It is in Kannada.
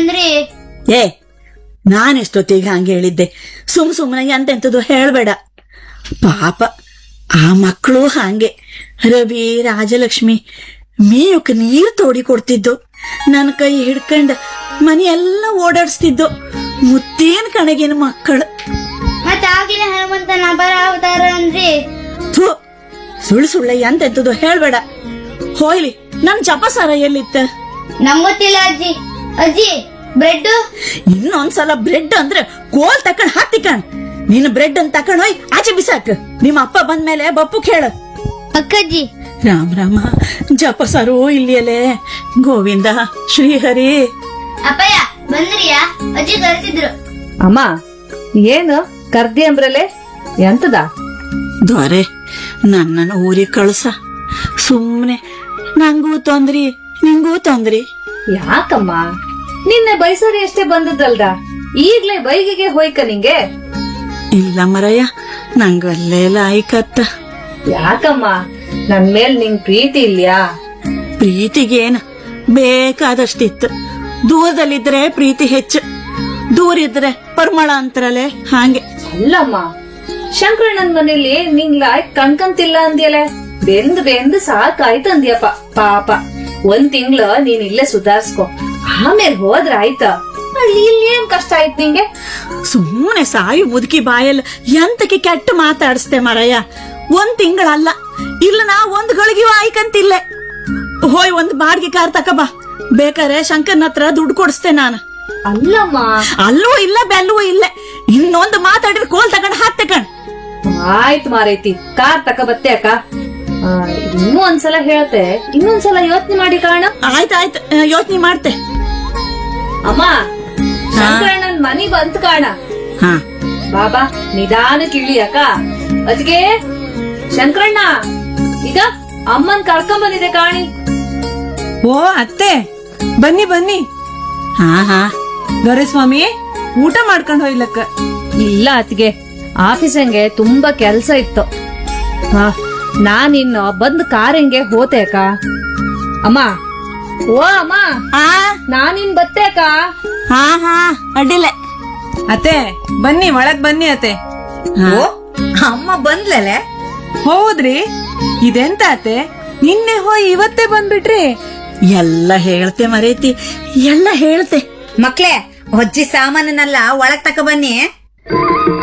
ಅಂದ್ರಿ ಏ ನಾನೆಷ್ಟೊತ್ತಿಗೆ ಹಂಗೆ ಹೇಳಿದ್ದೆ ಸುಮ್ ಸುಮ್ಮನೆ ಎಂತೆಂಥದ್ದು ಹೇಳ್ಬೇಡ ಪಾಪ ಆ ಮಕ್ಕಳು ಹಾಗೆ ರವಿ ರಾಜಲಕ್ಷ್ಮಿ ಮೇಯಕ್ಕೆ ನೀರು ತೋಡಿ ಕೊಡ್ತಿದ್ದು ನನ್ನ ಕೈ ಹಿಡ್ಕಂಡ ಮನೆಯೆಲ್ಲ ಓಡಾಡಿಸ್ತಿದ್ದು ಮುತ್ತೇನ್ ಕಣಗಿನ ಮಕ್ಕಳು ಮತ್ತ ಆಗಿನ ಹನುಮಂತನ ಅಪರ ಅವತಾರ ಅಂದ್ರಿ ಥು ಸುಳ್ಳು ಸುಳ್ಳ ಎಂತೆಂಥದ್ದು ಹೇಳ್ಬೇಡ ಹೋಯ್ಲಿ ನನ್ ಜಪಸಾರ ಎಲ್ಲಿತ್ತ ನಂಗೊತ್ತಿಲ್ಲ ಅಜ್ಜಿ ಅಜ್ಜಿ ಬ್ರೆಡ್ ಇನ್ನೊಂದ್ಸಲ ಬ್ರೆಡ್ ಅಂದ್ರೆ ಕೋಲ್ ತಕೊಂಡ್ ಹಾಕ್ತಿಕಣ್ ನಿನ್ನ ಬ್ರೆಡ್ ಅಂತ ತಕೊಂಡ್ ಹೋಯ್ ಆಚೆ ಬಿಸಾಕ್ ನಿಮ್ಮ ಅಪ್ಪ ಬಂದ್ಮೇಲೆ ಬಪ್ಪು ಕೇಳ ಅಕ್ಕಜ್ಜಿ ರಾಮ ರಾಮ ಜಪಸರು ಇಲ್ಲಿಯಲೇ ಗೋವಿಂದ ಶ್ರೀಹರಿ ಅಪ್ಪಯ್ಯ ಬಂದ್ರಿಯಾ ಅಜ್ಜಿ ಕರೆಸಿದ್ರು ಅಮ್ಮ ಏನು ಕರ್ದಿ ಅಂಬ್ರಲೆ ಎಂತದ ದೊರೆ ನನ್ನನ್ನು ಊರಿಗೆ ಕಳ್ಸ ಸುಮ್ನೆ ನಂಗೂ ತೊಂದ್ರಿ ನಿಂಗೂ ತೊಂದ್ರಿ ಯಾಕಮ್ಮ ನಿನ್ನೆ ಬೈಸರಿ ಅಷ್ಟೇ ಬಂದದ್ದಲ್ದ ಈಗ್ಲೇ ಬೈಗಿಗೆ ಹೋಯ್ಕ ನಿಂಗೆ ಇಲ್ಲ ಮರಯ್ಯ ನಂಗಲ್ಲೇ ಲಾಯ್ಕತ್ತ ಯಾಕಮ್ಮ ನನ್ ಮೇಲ್ ನಿಂಗ್ ಪ್ರೀತಿ ಇಲ್ಯಾ ಪ್ರೀತಿಗೇನ ಬೇಕಾದಷ್ಟಿತ್ತು ದೂರದಲ್ಲಿದ್ರೆ ಪ್ರೀತಿ ಹೆಚ್ಚು ದೂರ ಇದ್ರೆ ಪರಿಮಳ ಅಂತಾರಲೆ ಹಾಗೆ ಅಲ್ಲಮ್ಮ ಶಂಕರಣ್ಣನ್ ಮನೇಲಿ ನಿಂಗ್ ಲಾಯಕ್ ಕಣ್ಕಂತಿಲ್ಲ ಅಂದ್ಯಲೆ ಬೆಂದ್ ಬೆಂದ್ ಸಾಕಾಯ್ತು ಅಂದ್ಯಪ್ಪ ಪಾಪ ಒಂದ್ ತಿಂಗ್ಳ ನೀನ್ ಇಲ್ಲೇ ಸುಧಾರ್ಸ್ಕೊ ಆಮೇಲೆ ಹೋದ್ರ ಆಯ್ತ ಅಲ್ಲಿ ಇಲ್ಲಿ ಏನ್ ಕಷ್ಟ ಆಯ್ತು ನಿಂಗೆ ಸುಮ್ಮನೆ ಸಾಯಿ ಮುದುಕಿ ಬಾಯಲ್ಲ ಎಂತಕ್ಕೆ ಕೆಟ್ಟ ಮಾತಾಡಿಸ್ತೆ ಮರಯ್ಯ ಒಂದ್ ತಿಂಗಳಲ್ಲ ಇಲ್ಲ ನಾ ಒಂದ್ ಗಳಿಗೆಯೂ ಆಯ್ಕಂತಿಲ್ಲ ಹೋಯ್ ಒಂದ್ ಬಾಡಿಗೆ ಕಾರ್ ತಕಬಾ ಬೇಕಾರೆ ಶಂಕರ್ನ ಹತ್ರ ದುಡ್ಡು ಕೊಡಿಸ್ತೆ ನಾನು ಅಲ್ಲಮ್ಮ ಅಲ್ಲೂ ಇಲ್ಲ ಬೆಲ್ಲೂ ಇಲ್ಲ ಇನ್ನೊಂದು ಮಾತಾಡಿದ್ರೆ ಕೋಲ್ ತಗೊಂಡ್ ಹಾಕ್ ತಕೊಂಡ್ ಆಯ್ತು ಮಾರೈತಿ ಕಾರ್ ತಕ ಬತ್ತೆ ಅಕ್ಕ ಆ, ಇನ್ನೂ ಒಂದ್ಸಲ ಹೇಳ್ತೆ ಇನ್ನೊಂದ್ಸಲ ಯೋಚನೆ ಮಾಡಿ ಕಾರಣ ಆಯ್ತಾಯ್ತು ಯೋಚನೆ ಮಾಡ್ತೆ ಅಮ್ಮ ಶಂಕರಣ್ಣನ್ ಮನಿ ಬಂತ್ ಕಾಣ ಹಾ ಬಾಬಾ ನಿಧಾನಕ್ಕೆ ಇಳಿ ಅಕ್ಕ ಅದ್ಗೆ ಶಂಕರಣ್ಣ ಈಗ ಅಮ್ಮನ್ ಕರ್ಕೊಂಡ್ ಬಂದಿದೆ ಕಾಣಿ ಓ ಅತ್ತೆ ಬನ್ನಿ ಬನ್ನಿ ಹಾ ಹಾ ದೊರೆಸ್ವಾಮಿ ಊಟ ಮಾಡ್ಕೊಂಡು ಹೋಯ್ಲಕ್ಕ ಇಲ್ಲ ಅತ್ಗೆ ಆಫೀಸಂಗೆ ತುಂಬಾ ಕೆಲ್ಸ ಇತ್ತು ಹಾ ನಾನಿನ್ನು ಬಂದ್ ಕಾರಂಗೆ ಹೋತೆ ಅಕ್ಕ ಅಮ್ಮ ಓ ಅಮ್ಮ ಆ ನಾನಿನ್ ಬತ್ತೆ ಅಕ್ಕ ಹಾ ಹಾ ಅಡ್ಡಿಲ್ಲ ಅತ್ತೆ ಬನ್ನಿ ಒಳಗ್ ಬನ್ನಿ ಅತ್ತೆ ಹಾ. ಅಮ್ಮ ಬಂದ್ಲಲೆ ಹೌದ್ರಿ ಇದೆಂತ ಅತ್ತೆ ನಿನ್ನೆ ಹೋಯ್ ಇವತ್ತೇ ಬಂದ್ಬಿಟ್ರಿ ಎಲ್ಲ ಹೇಳ್ತೆ ಮರೇತಿ ಎಲ್ಲ ಹೇಳ್ತೆ ಮಕ್ಳೇ ಅಜ್ಜಿ ಸಾಮಾನನ್ನೆಲ್ಲ ಒಳಗ್ ತಕ ಬನ್ನಿ